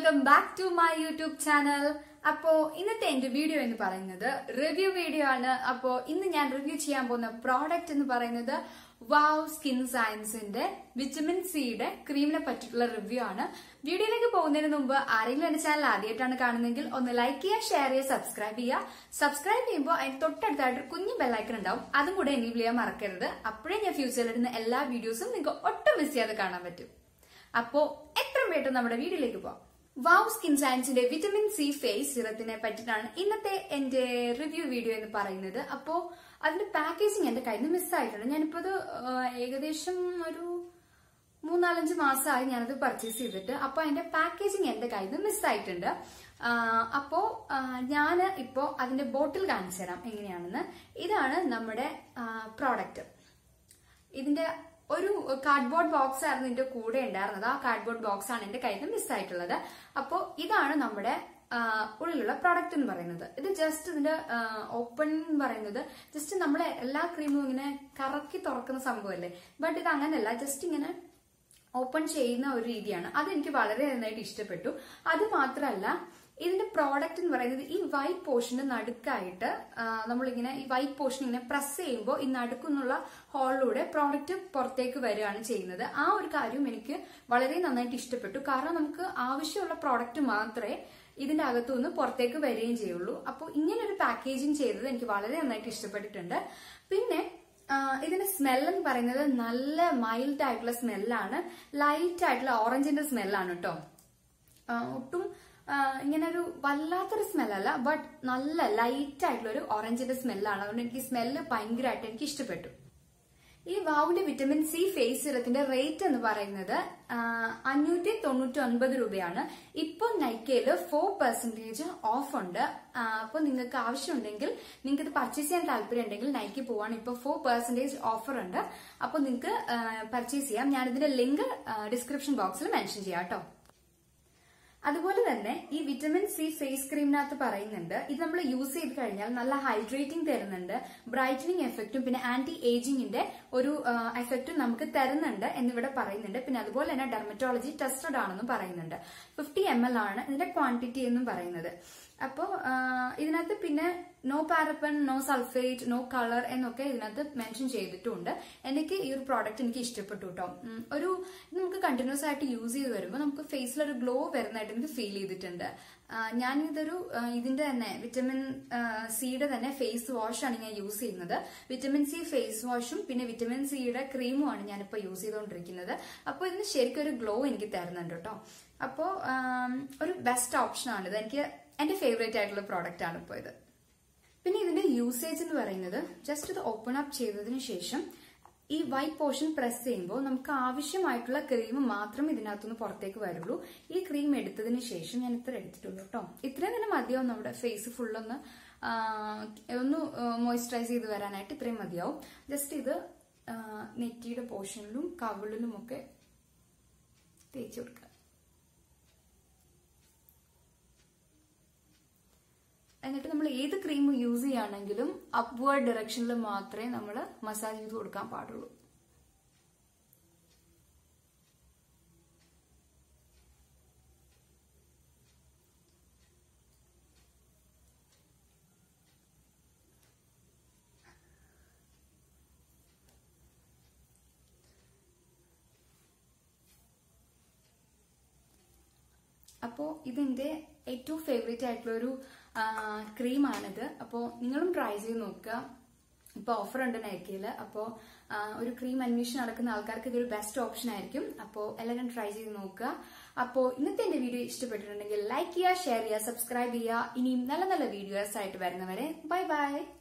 welcome back to my YouTube channel അപ്പോ ഇന്നത്തെ എന്റെ വീഡിയോ എന്ന് പറയുന്നത് റിവ്യൂ വീഡിയോ ആണ് അപ്പോ ഇന്ന് ഞാൻ റിവ്യൂ ചെയ്യാൻ പോകുന്ന പ്രോഡക്റ്റ് എന്ന് പറയുന്നത് വാവ് സ്കിൻ സയൻസിന്റെ വിറ്റമിൻ സിയുടെ ക്രീമിനെ പറ്റിയിട്ടുള്ള റിവ്യൂ ആണ് വീഡിയോയിലേക്ക് പോകുന്നതിന് മുമ്പ് ആരെങ്കിലും എന്റെ ചാനൽ ആദ്യമായിട്ടാണ് കാണുന്നതെങ്കിൽ ഒന്ന് ലൈക്ക് ചെയ്യുക ഷെയർ ചെയ്യുക സബ്സ്ക്രൈബ് ചെയ്യുക സബ്സ്ക്രൈബ് ചെയ്യുമ്പോൾ അതിന് തൊട്ടടുത്തായിട്ട് ഒരു കുഞ്ഞു ബെല്ലൈക്കൺ ഉണ്ടാവും അതും കൂടെ എനേബിൾ ചെയ്യാൻ മറക്കരുത് അപ്പോഴേ ഞാൻ ഫ്യൂച്ചറിൽ ഇടുന്ന എല്ലാ വീഡിയോസും നിങ്ങൾക്ക് ഒട്ടും മിസ് ചെയ്യാതെ കാണാൻ പറ്റും അപ്പോ എത്രയും വേട്ടം നമ്മുടെ വീഡിയോയിലേക്ക് പോവാം വാവ് സ്കിൻ സയൻസിന്റെ വിറ്റമിൻ സി ഫേസ് സിറത്തിനെ പറ്റിയിട്ടാണ് ഇന്നത്തെ എന്റെ റിവ്യൂ വീഡിയോ എന്ന് പറയുന്നത് അപ്പോ അതിന്റെ പാക്കേജിങ് എന്റെ കയ്യിൽ നിന്ന് മിസ്സായിട്ടുണ്ട് ഞാനിപ്പോ അത് ആ, ഏകദേശം ഒരു മൂന്നാലഞ്ച് മാസമായി ഞാനത് പർച്ചേസ് ചെയ്തിട്ട് അപ്പൊ അതിന്റെ പാക്കേജിങ് എന്റെ കയ്യിൽ നിന്ന് മിസ്സായിട്ടുണ്ട് ആ, അപ്പോ ഞാൻ ഇപ്പോ അതിന്റെ ബോട്ടിൽ കാണിച്ചു തരാം എങ്ങനെയാണെന്ന് ഇതാണ് നമ്മുടെ പ്രോഡക്റ്റ് ഇതിന്റെ ഒരു കാർഡ്ബോർഡ് ബോക്സ് ആയിരുന്നു ഇതിന്റെ കൂടെ ഉണ്ടായിരുന്നത് ആ കാർഡ്ബോർഡ് ബോക്സ് ആണ് എന്റെ കയ്യിൽ നിന്ന് മിസ്സായിട്ടുള്ളത് അപ്പോൾ ഇതാണ് നമ്മുടെ ആ, ഉള്ളിലുള്ള പ്രോഡക്റ്റ് എന്ന് പറയുന്നത് ഇത് ജസ്റ്റ് ഇതിന്റെ ഓപ്പൺ എന്ന് പറയുന്നത് ജസ്റ്റ് നമ്മളെ എല്ലാ ക്രീമും ഇങ്ങനെ കറക്കി തുറക്കുന്ന സംഭവമല്ലേ ബട്ട് ഇത് അങ്ങനെയല്ല ജസ്റ്റ് ഇങ്ങനെ ഓപ്പൺ ചെയ്യുന്ന ഒരു രീതിയാണ് അത് എനിക്ക് വളരെ നന്നായിട്ട് ഇഷ്ടപ്പെട്ടു അത് മാത്രമല്ല ഇതിന്റെ പ്രോഡക്റ്റ് എന്ന് പറയുന്നത് ഈ വൈറ്റ് പോർഷന്റെ നടുക്കായിട്ട് ആ, നമ്മളിങ്ങനെ ഈ വൈറ്റ് പോർഷൻ ഇങ്ങനെ പ്രസ് ചെയ്യുമ്പോൾ ഈ നടുക്കുന്നുള്ള ഹോളിലൂടെ പ്രോഡക്റ്റ് പുറത്തേക്ക് വരികയാണ് ചെയ്യുന്നത് ആ ഒരു കാര്യം എനിക്ക് വളരെ നന്നായിട്ട് ഇഷ്ടപ്പെട്ടു കാരണം നമുക്ക് ആവശ്യമുള്ള പ്രോഡക്റ്റ് മാത്രമേ ഇതിന്റെ അകത്തുനിന്ന് പുറത്തേക്ക് വരികയും ചെയ്യുള്ളൂ അപ്പോൾ ഇങ്ങനെ ഒരു പാക്കേജിങ് ചെയ്തത് എനിക്ക് വളരെ നന്നായിട്ട് ഇഷ്ടപ്പെട്ടിട്ടുണ്ട് പിന്നെ ആ, ഇതിന്റെ സ്മെൽ എന്ന് പറയുന്നത് നല്ല മൈൽഡ് ആയിട്ടുള്ള സ്മെല്ലാണ് ലൈറ്റ് ആയിട്ടുള്ള ഓറഞ്ചിന്റെ സ്മെല്ലാണ് കേട്ടോ ആ, ഒട്ടും ആ, ഇങ്ങനെ ഒരു വല്ലാത്തൊരു സ്മെല്ലല്ല ബട്ട് നല്ല ലൈറ്റ് ആയിട്ടുള്ള ഒരു ഓറഞ്ചിന്റെ സ്മെല്ലാണ് അതുകൊണ്ട് എനിക്ക് സ്മെല്ല് ഭയങ്കരമായിട്ട് എനിക്ക് ഇഷ്ടപ്പെട്ടു ഈ വാവിന്റെ വിറ്റമിൻ സി ഫേസ് സിറത്തിന്റെ റേറ്റ് എന്ന് പറയുന്നത് അഞ്ഞൂറ്റി തൊണ്ണൂറ്റി ഒൻപത് രൂപയാണ് ഇപ്പൊ നൈക്കയില് ഫോർ പെർസെന്റേജ് ഓഫ് ഉണ്ട് അപ്പോൾ നിങ്ങൾക്ക് ആവശ്യമുണ്ടെങ്കിൽ നിങ്ങൾക്ക് ഇത് പർച്ചേസ് ചെയ്യാൻ താല്പര്യം ഉണ്ടെങ്കിൽ നൈക്കി പോവാണ് ഇപ്പൊ ഫോർ പെർസെന്റേജ് ഓഫർ ഉണ്ട് അപ്പോൾ നിങ്ങൾക്ക് പർച്ചേസ് ചെയ്യാം ഞാൻ ഇതിന്റെ ലിങ്ക് ഡിസ്ക്രിപ്ഷൻ ബോക്സിൽ മെൻഷൻ ചെയ്യാം കേട്ടോ അതുപോലെ തന്നെ ഈ വിറ്റമിൻ സി ഫേസ് ക്രീമിനകത്ത് പറയുന്നുണ്ട് ഇത് നമ്മൾ യൂസ് ചെയ്ത് കഴിഞ്ഞാൽ നല്ല ഹൈഡ്രേറ്റിംഗ് തരുന്നുണ്ട് ബ്രൈറ്റനിങ് എഫക്റ്റും പിന്നെ ആന്റി ഏജിങ്ങിന്റെ ഒരു എഫക്റ്റും നമുക്ക് തരുന്നുണ്ട് എന്നിവിടെ പറയുന്നുണ്ട് പിന്നെ അതുപോലെ തന്നെ ഡെർമറ്റോളജി ടെസ്റ്റഡ് ആണെന്നും പറയുന്നുണ്ട് ഫിഫ്റ്റി എം എൽ ആണ് ഇതിന്റെ ക്വാണ്ടിറ്റി എന്നും പറയുന്നത് അപ്പോ ഇതിനകത്ത് പിന്നെ no paraben no sulphate no colour എന്നൊക്കെ ഇതിനകത്ത് മെൻഷൻ ചെയ്തിട്ടുണ്ട് എനിക്ക് ഈ ഒരു പ്രോഡക്റ്റ് എനിക്ക് ഇഷ്ടപ്പെട്ടു കേട്ടോ ഉം, ഒരു ഇത് നമുക്ക് കണ്ടിന്യൂസ് ആയിട്ട് യൂസ് ചെയ്ത് വരുമ്പോൾ നമുക്ക് ഫേസിൽ ഒരു ഗ്ലോ വരുന്നതായിട്ട് എനിക്ക് ഫീൽ ചെയ്തിട്ടുണ്ട് ആ, ഞാൻ ഇതൊരു ആ, ഇതിന്റെ തന്നെ വിറ്റമിൻ സിയുടെ തന്നെ ഫേസ് വാഷ് ആണ് ഞാൻ യൂസ് ചെയ്യുന്നത് വിറ്റമിൻ സി ഫേസ് വാഷും പിന്നെ വിറ്റമിൻ സിയുടെ ക്രീമും ആണ് ഞാനിപ്പോൾ യൂസ് ചെയ്തുകൊണ്ടിരിക്കുന്നത് അപ്പോൾ ഇതിന് ശരിക്കും ഒരു ഗ്ലോ എനിക്ക് തരുന്നുണ്ട് കേട്ടോ അപ്പോൾ ഒരു ബെസ്റ്റ് ഓപ്ഷൻ ആണ് ഇത് എനിക്ക് എന്റെ ഫേവറേറ്റ് ആയിട്ടുള്ള പ്രോഡക്റ്റ് ആണ് ഇപ്പോൾ ഇത് പിന്നെ ഇതിന്റെ യൂസേജ് എന്ന് പറയുന്നത് ജസ്റ്റ് ഇത് ഓപ്പൺ അപ്പ് ചെയ്തതിന് ശേഷം ഈ വൈറ്റ് പോർഷൻ പ്രസ് ചെയ്യുമ്പോൾ നമുക്ക് ആവശ്യമായിട്ടുള്ള ക്രീം മാത്രം ഇതിനകത്തുനിന്ന് പുറത്തേക്ക് വരുള്ളൂ ഈ ക്രീം എടുത്തതിന് ശേഷം ഞാൻ ഇത്ര എടുത്തിട്ടുള്ളൂ കേട്ടോ ഇത്രയും തന്നെ മതിയാവും നമ്മുടെ ഫേസ് ഫുള്ളൊന്ന് ആ, ഒന്ന് മോയ്സ്ചറൈസ് ചെയ്ത് വരാനായിട്ട് ഇത്രയും മതിയാവും ജസ്റ്റ് ഇത് ആ, നെറ്റിയുടെ പോർഷനിലും കവിളിലും ഒക്കെ തേച്ച് കൊടുക്കുക എന്നിട്ട് നമ്മൾ ഏത് ക്രീം യൂസ് ചെയ്യുകയാണെങ്കിലും അപ്വേർഡ് ഡയറക്ഷനിൽ മാത്രമേ നമ്മൾ മസാജ് ചെയ്ത് കൊടുക്കാൻ പാടുള്ളൂ അപ്പോൾ ഇതിന്റെ ഏറ്റവും ഫേവറേറ്റ് ആയിട്ടുള്ള ഒരു ക്രീമാണിത് അപ്പോൾ നിങ്ങളും ട്രൈ ചെയ്ത് നോക്കുക ഇപ്പോൾ ഓഫർ ഉണ്ട് നൈക്കയിൽ അപ്പോൾ ഒരു ക്രീം അന്വേഷണം നടക്കുന്ന ആൾക്കാർക്ക് ഇതൊരു ബെസ്റ്റ് ഓപ്ഷൻ ആയിരിക്കും അപ്പോൾ എല്ലാവരും ട്രൈ ചെയ്ത് നോക്കുക അപ്പോൾ ഇന്നത്തെ എന്റെ വീഡിയോ ഇഷ്ടപ്പെട്ടിട്ടുണ്ടെങ്കിൽ ലൈക്ക് ചെയ്യുക ഷെയർ ചെയ്യുക സബ്സ്ക്രൈബ് ചെയ്യുക ഇനിയും നല്ല നല്ല വീഡിയോസ് ആയിട്ട് വരുന്നവരെ ബൈ ബൈ